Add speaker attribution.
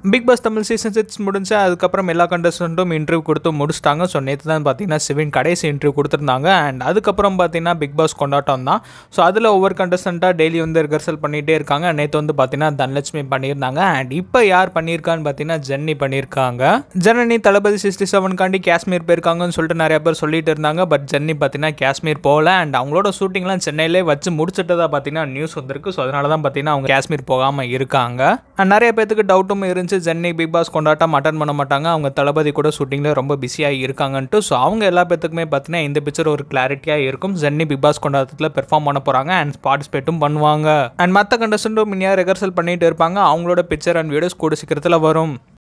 Speaker 1: big Boss Tamil season six முடிஞ்சு அதுக்கப்புறம் எல்லா கண்டஸ்டண்ட்டும் இன்டர்வியூ கொடுத்து முடிச்சிட்டாங்க ஸோ நேற்று தான் பார்த்தீங்கன்னா சிவின் கடைசி இன்டர்வியூ கொடுத்துருந்தாங்க அண்ட் அதுக்கப்புறம் பார்த்தீங்கன்னா பிக் பாஸ் கொண்டாட்டம் தான் ஸோ அதில் ஒவ்வொரு கண்டஸ்டண்ட்டாக டெய்லி வந்து ரிகர்சல் பண்ணிகிட்டே இருக்காங்க நேற்று வந்து பார்த்தீங்கன்னா தனலட்சுமி பண்ணியிருந்தாங்க அண்ட் இப்போ யார் பண்ணியிருக்கான்னு பார்த்தீங்கன்னா ஜென்னி பண்ணியிருக்காங்க ஜனனி தளபதி சிக்ஸ்டி செவன்காண்டி காஷ்மீர் போயிருக்காங்கன்னு சொல்லிட்டு நிறைய பேர் சொல்லிட்டு இருந்தாங்க பட் ஜென்னி பார்த்தீங்கன்னா காஷ்மீர் போகல அண்ட் அவங்களோட ஷூட்டிங்லாம் சென்னையிலே வச்சு முடிச்சிட்டதா பார்த்தீங்கன்னா நியூஸ் வந்திருக்கு ஸோ அதனால தான் பார்த்தீங்கன்னா அவங்க காஷ்மீர் போகாமல் இருக்காங்க அண்ட் நிறைய பேத்துக்கு டவுட்டும் இருந்துச்சு சென்னை பிக் பாஸ் கொண்டாட்டம் அட்டன் பண்ண மாட்டாங்க அவங்க தளபதி கூட ஷூட்டிங்கில் ரொம்ப பிஸியாக இருக்காங்கன்ட்டு ஸோ அவங்க எல்லா பேத்துக்குமே பார்த்தீங்கன்னா இந்த பிக்சர் ஒரு கிளாரிட்டியாக இருக்கும் சென்னை பிக் பாஸ் கொண்டாட்டத்தில் பெர்ஃபார்ம் பண்ண போகிறாங்க அண்ட் பார்ட்டிசிபேட்டும் பண்ணுவாங்க அண்ட் மற்ற கண்டஸ்டண்ட்டும் முன்னையாக ரிகர்சல் பண்ணிட்டு இருப்பாங்க அவங்களோட பிக்சர் அண்ட் வீடியோஸ் கூட சீக்கிரத்தில் வரும்